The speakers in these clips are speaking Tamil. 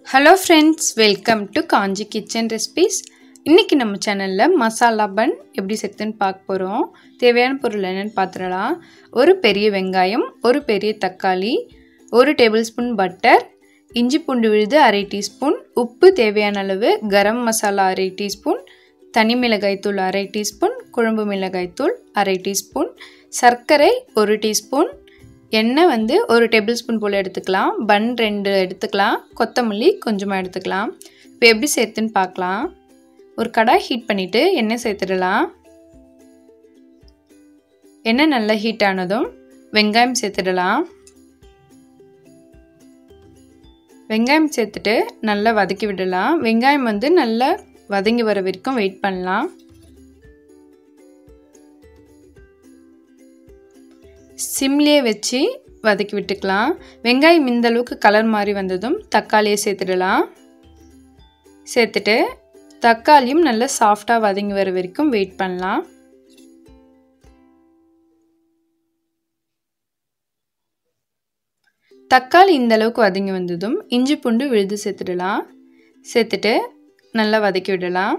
hello friends welcome to Kanchi kitchen recipes இன்றைக்கி நம்ம சேனலில் மசாலா பன் எப்படி செய்யுதுன்னு பார்க்க போகிறோம் தேவையான பொருள் என்னென்னு பார்த்துடலாம் ஒரு பெரிய வெங்காயம் ஒரு பெரிய தக்காளி ஒரு டேபிள் ஸ்பூன் பட்டர் இஞ்சி பூண்டு விழுது அரை டீஸ்பூன் உப்பு தேவையான அளவு கரம் மசாலா அரை டீஸ்பூன் தனி மிளகாய்த்தூள் அரை டீஸ்பூன் குழம்பு மிளகாய்த்தூள் அரை டீஸ்பூன் சர்க்கரை ஒரு டீஸ்பூன் எண்ணெய் வந்து ஒரு டேபிள் ஸ்பூன் போல் எடுத்துக்கலாம் பன் ரெண்டு எடுத்துக்கலாம் கொத்தமல்லி கொஞ்சமாக எடுத்துக்கலாம் இப்போ எப்படி சேர்த்துன்னு பார்க்கலாம் ஒரு கடாய் ஹீட் பண்ணிவிட்டு எண்ணெய் சேர்த்துடலாம் எண்ணெய் நல்லா ஹீட் ஆனதும் வெங்காயம் சேர்த்துடலாம் வெங்காயம் சேர்த்துட்டு நல்லா வதக்கி விடலாம் வெங்காயம் வந்து நல்லா வதங்கி வர வரைக்கும் வெயிட் பண்ணலாம் சிம்லேயே வச்சு வதக்கி விட்டுக்கலாம் வெங்காயம் இந்த அளவுக்கு கலர் மாதிரி வந்ததும் தக்காளியை சேர்த்துடலாம் சேர்த்துட்டு தக்காளியும் நல்லா சாஃப்டாக வதங்கி வர வரைக்கும் வெயிட் பண்ணலாம் தக்காளி இந்த அளவுக்கு வதங்கி வந்ததும் இஞ்சி பூண்டு விழுது சேர்த்துடலாம் சேர்த்துட்டு நல்லா வதக்கி விடலாம்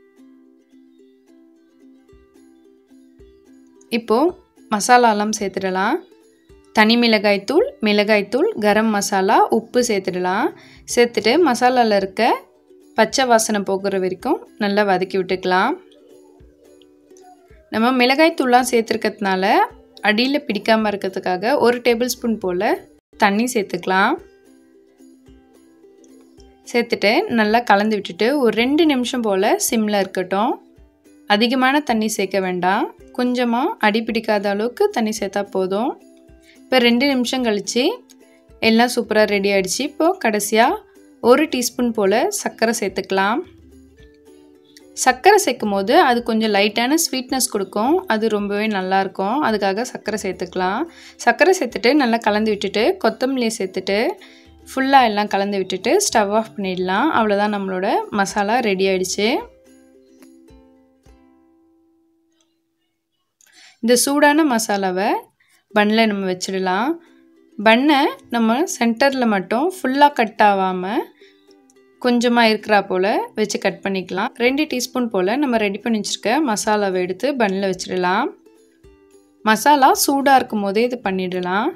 இப்போது மசாலாலாம் சேர்த்துடலாம் தனி மிளகாய்த்தூள் மிளகாய்த்தூள் கரம் மசாலா உப்பு சேர்த்துடலாம் சேர்த்துட்டு மசாலாவில் இருக்க பச்சை வாசனை போகிற வரைக்கும் நல்லா வதக்கி விட்டுக்கலாம் நம்ம மிளகாய்த்தூள்லாம் சேர்த்துருக்கிறதுனால அடியில் பிடிக்காமல் இருக்கிறதுக்காக ஒரு டேபிள் ஸ்பூன் போல் தண்ணி சேர்த்துக்கலாம் சேர்த்துட்டு நல்லா கலந்து விட்டுட்டு ஒரு ரெண்டு நிமிஷம் போல் சிம்மில் இருக்கட்டும் அதிகமான தண்ணி சேர்க்க வேண்டாம் கொஞ்சமாக அடி பிடிக்காத அளவுக்கு தண்ணி சேர்த்தா போதும் இப்போ ரெண்டு நிமிஷம் கழித்து எல்லாம் சூப்பராக ரெடி ஆகிடுச்சு இப்போது கடைசியாக ஒரு டீஸ்பூன் போல் சர்க்கரை சேர்த்துக்கலாம் சர்க்கரை சேர்க்கும் போது அது கொஞ்சம் லைட்டான ஸ்வீட்னஸ் கொடுக்கும் அது ரொம்பவே நல்லாயிருக்கும் அதுக்காக சர்க்கரை சேர்த்துக்கலாம் சர்க்கரை சேர்த்துட்டு நல்லா கலந்து விட்டுட்டு கொத்தமல்லியை சேர்த்துட்டு ஃபுல்லாக எல்லாம் கலந்து விட்டுட்டு ஸ்டவ் ஆஃப் பண்ணிடலாம் அவ்வளோதான் நம்மளோட மசாலா ரெடி ஆகிடுச்சு இந்த சூடான மசாலாவை பன்னில் நம்ம வச்சிடலாம் பண்ணை நம்ம சென்டரில் மட்டும் ஃபுல்லாக கட் ஆகாமல் கொஞ்சமாக இருக்கிறா போல் வச்சு கட் பண்ணிக்கலாம் ரெண்டு டீஸ்பூன் போல் நம்ம ரெடி பண்ணி வச்சுருக்க மசாலாவை எடுத்து பன்னில் வச்சிடலாம் மசாலா சூடாக இருக்கும் போதே இது பண்ணிடலாம்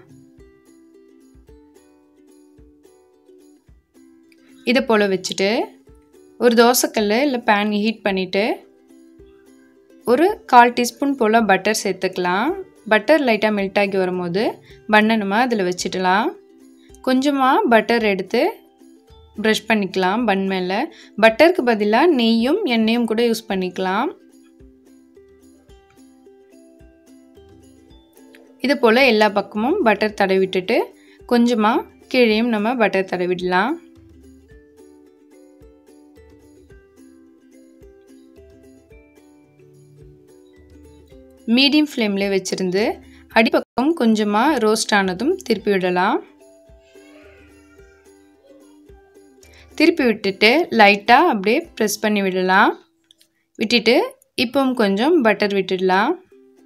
இதை போல் வச்சுட்டு ஒரு தோசைக்கல் இல்லை பேன் ஹீட் பண்ணிவிட்டு ஒரு கால் டீஸ்பூன் போல் பட்டர் சேர்த்துக்கலாம் பட்டர் லைட்டாக மெல்ட் ஆகி வரும்போது பண்ணை நம்ம அதில் வச்சிடலாம் கொஞ்சமாக பட்டர் எடுத்து ப்ரஷ் பண்ணிக்கலாம் பன் மேலே பட்டருக்கு பதிலாக நெய்யும் எண்ணெயும் கூட யூஸ் பண்ணிக்கலாம் இது போல் எல்லா பக்கமும் பட்டர் தடவிட்டுட்டு கொஞ்சமாக கீழேயும் நம்ம பட்டர் தடவிடலாம் மீடியம் ஃப்ளேமில் வச்சுருந்து அடிப்பக்கம் கொஞ்சமாக ரோஸ்ட் ஆனதும் திருப்பி விடலாம் திருப்பி விட்டுட்டு லைட்டாக அப்படியே ப்ரெஸ் பண்ணி விடலாம் விட்டுட்டு இப்போவும் கொஞ்சம் பட்டர் விட்டுடலாம்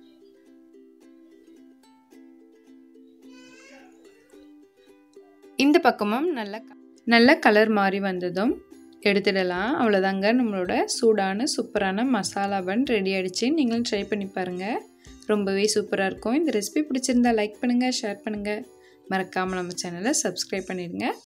இந்த பக்கமும் நல்ல நல்ல கலர் மாறி வந்ததும் எடுத்துடலாம் அவ்வளோதாங்க நம்மளோட சூடான சூப்பரான மசாலா பன் ரெடி ஆகிடுச்சு நீங்களும் ட்ரை பண்ணி பாருங்கள் ரொம்பவே சூப்பராக இருக்கும் இந்த ரெசிபி பிடிச்சிருந்தா லைக் பண்ணுங்கள் ஷேர் பண்ணுங்கள் மறக்காமல் நம்ம சேனலை சப்ஸ்கிரைப் பண்ணிடுங்க